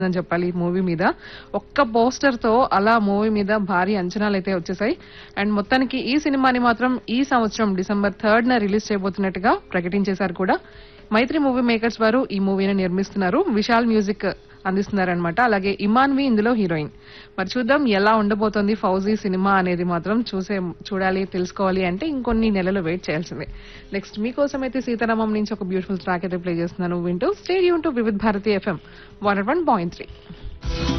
అని చెప్పాలి ఈ మూవీ మీద ఒక్క పోస్టర్ తో అలా మూవీ మీద భారీ అంచనాలు అయితే వచ్చేసాయి అండ్ మొత్తానికి ఈ సినిమాని మాత్రం ఈ సంవత్సరం డిసెంబర్ థర్డ్ న రిలీజ్ చేయబోతున్నట్టుగా ప్రకటించేశారు కూడా మైత్రి మూవీ మేకర్స్ వారు ఈ మూవీని నిర్మిస్తున్నారు విశాల్ మ్యూజిక్ అందిస్తున్నారనమాట అలాగే ఇమాన్వి ఇందులో హీరోయిన్ మరి చూద్దాం ఎలా ఉండబోతోంది ఫౌజీ సినిమా అనేది మాత్రం చూసే చూడాలి తెలుసుకోవాలి అంటే ఇంకొన్ని నెలలు వెయిట్ చేయాల్సిందే నెక్స్ట్ మీకోసం అయితే సీతారామం నుంచి ఒక బ్యూటిఫుల్ ట్రాక్ అయితే ప్లే చేస్తున్నాను వింటూ stay tuned to Vividh Bharati FM one one point three